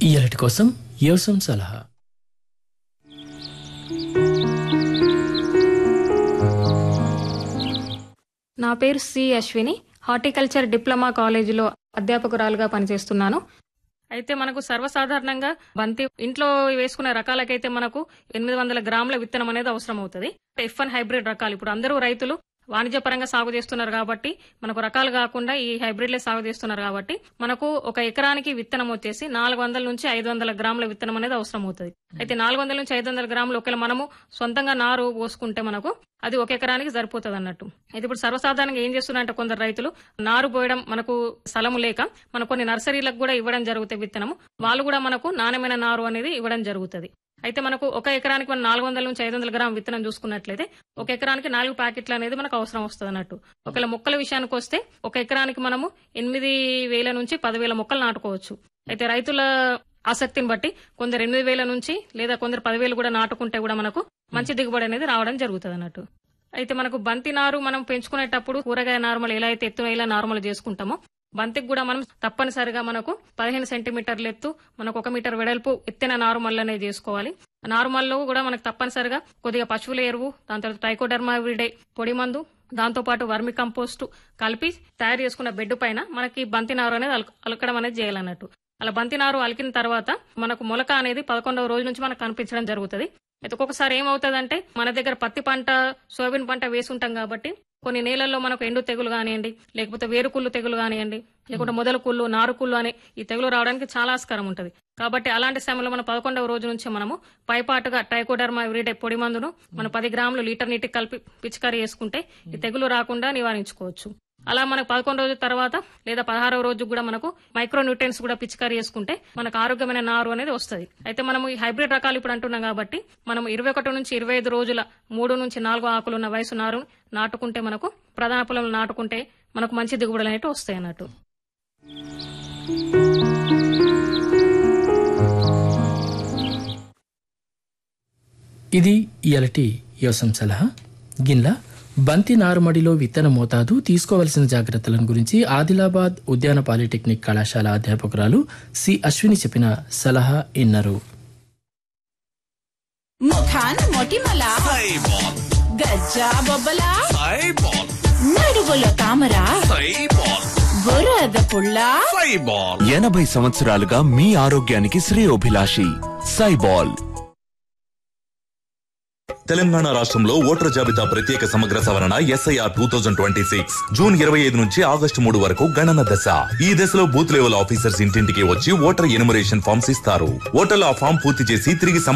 ఇయలటి కోసం యోసం సలహా నా పేరు సి అశ్విని హార్టికల్చర్ డిప్లొమా కాలేజీలో అధ్యాపకురాలుగా పనిచేస్తున్నాను అయితే మనకు సర్వసాధారణంగా బంతి ఇంట్లో వేసుకునే రకాలకైతే మనకు ఎనిమిది వందల గ్రాముల విత్తనం అనేది అవసరం అవుతుంది ఎఫ్ వన్ హైబ్రిడ్ రకాలు ఇప్పుడు అందరూ రైతులు వాణిజ్యపరంగా సాగు చేస్తున్నారు కాబట్టి మనకు రకాలు కాకుండా ఈ హైబ్రిడ్లే సాగు చేస్తున్నారు కాబట్టి మనకు ఒక ఎకరానికి విత్తనం వచ్చేసి నాలుగు వందల నుంచి ఐదు వందల గ్రాముల విత్తనం అనేది అవసరం అవుతుంది అయితే నాలుగు వందల నుంచి ఐదు వందల గ్రాములు ఒకవేళ మనము సొంతంగా నారు పోసుకుంటే మనకు అది ఒక ఎకరానికి సరిపోతుంది అన్నట్టు అయితే ఇప్పుడు సర్వసాధారణంగా ఏం చేస్తున్నారంటే కొందరు రైతులు నారు పోయడం మనకు స్థలము లేక మన కొన్ని నర్సరీలకు కూడా ఇవ్వడం జరుగుతుంది విత్తనము వాళ్ళు కూడా మనకు నాణ్యమైన నారు అనేది ఇవ్వడం జరుగుతుంది అయితే మనకు ఒక ఎకరానికి మనం నాలుగు వందల నుంచి ఐదు వందల గ్రామ్ విత్తనం చూసుకున్నట్లయితే ఒక ఎకరానికి నాలుగు ప్యాకెట్లు అనేది మనకు అవసరం వస్తుంది అన్నట్టు ఒకవేళ మొక్కల విషయానికి వస్తే ఒక ఎకరానికి మనము ఎనిమిది వేల నుంచి పదివేల మొక్కలు నాటుకోవచ్చు అయితే రైతుల ఆసక్తిని బట్టి కొందరు ఎనిమిది వేల నుంచి లేదా కొందరు పదివేలు కూడా నాటుకుంటే కూడా మనకు మంచి దిగుబడి అనేది రావడం జరుగుతుంది అన్నట్టు అయితే మనకు బంతి నారు మనం పెంచుకునేటప్పుడు కూరగాయ నార్మల్ ఎలా అయితే ఎత్తు ఎలా నార్మల్ చేసుకుంటామో బంతికి కూడా మనం తప్పనిసరిగా మనకు పదిహేను సెంటీమీటర్ల ఎత్తు మనకు ఒక మీటర్ వెడల్పు ఎత్తిన నారుమల్ అనేది చేసుకోవాలి నారుమల్లో కూడా మనకు తప్పనిసరిగా కొద్దిగా పశువుల ఎరువు దాని తర్వాత టైకోడర్మా విడే పొడి మందు దాంతో పాటు వర్మి కంపోస్ట్ కలిపి తయారు చేసుకున్న బెడ్ పైన మనకి బంతి నారు అనేది అలక- అలకడం అనేది చేయాలన్నట్టు అలా బంతి నారు అలికిన తర్వాత మనకు మొలక అనేది పదకొండవ రోజు నుంచి మనకు కనిపించడం జరుగుతుంది అయితే ఒక్కొక్కసారి ఏమవుతుందంటే మన దగ్గర పత్తి పంట సోయాబీన్ పంట వేసుంటాం కాబట్టి కొన్ని నేలల్లో మనకు ఎండు తెగులు కానివ్వండి లేకపోతే వేరుకుళ్ళు తెగులు కానివ్వండి లేకుంటే మొదల కుళ్ళు నారు కుళ్ళు అనే ఈ తెగులు రావడానికి చాలా ఆస్కారం ఉంటుంది కాబట్టి అలాంటి సమయంలో మన పదకొండవ రోజు నుంచి మనము పైపాటుగా ట్రైకోడర్మా ఎవ్రీడే పొడి మందును మనం పది గ్రాములు లీటర్ నీటికి కలిపి పిచికారీ చేసుకుంటే ఈ తెగులు రాకుండా నివారించుకోవచ్చు అలా మనకు పదకొండు రోజుల తర్వాత లేదా పదహారవ రోజు కూడా మనకు మైక్రో న్యూట్రియన్స్ కూడా పిచికారీ చేసుకుంటే మనకు ఆరోగ్యమైన నారు అనేది వస్తుంది అయితే మనము ఈ హైబ్రిడ్ రకాలు ఇప్పుడు అంటున్నాం కాబట్టి మనం ఇరవై ఒకటి నుంచి ఇరవై ఐదు రోజుల మూడు నుంచి నాలుగు ఆకులు ఉన్న వయసు నారు నాటుకుంటే మనకు ప్రధాన పొలంలో నాటుకుంటే మనకు మంచి దిగుబడులు అనేవి వస్తాయి అన్నట్టు ఇది ఇయలటి యోసం సలహా గిన్లా బంతి నారుమడిలో విత్తన మోతాదు తీసుకోవలసిన జాగ్రత్తలను గురించి ఆదిలాబాద్ ఉద్యాన పాలిటెక్నిక్ కళాశాల అధ్యాపకురాలు సి అశ్విని చెప్పిన సలహా ఇన్నరు ముఖాన మొటిమల సైబాల్ గజ్జా బొబ్బల సైబాల్ నడువుల తామర సైబాల్ బురద పుల్ల సైబాల్ ఎనభై సంవత్సరాలుగా మీ ఆరోగ్యానికి శ్రేయోభిలాషి సైబాల్ తెలంగాణ రాష్ట్రంలో ఓటర్ జాబితా ప్రత్యేక సమగ్ర సవరణ SIR two thousand twenty six June ఇరవై ఐదు నుంచి ఆగస్టు మూడు వరకు గణన దశ ఈ దశలో బూత్ లెవెల్ ఆఫీసర్స్ ఇంటింటికి వచ్చి ఓటర్ ఎనుమరేషన్ ఫామ్స్ ఇస్తారు ఓటర్లు ఆ ఫామ్ పూర్తి చేసి తిరిగి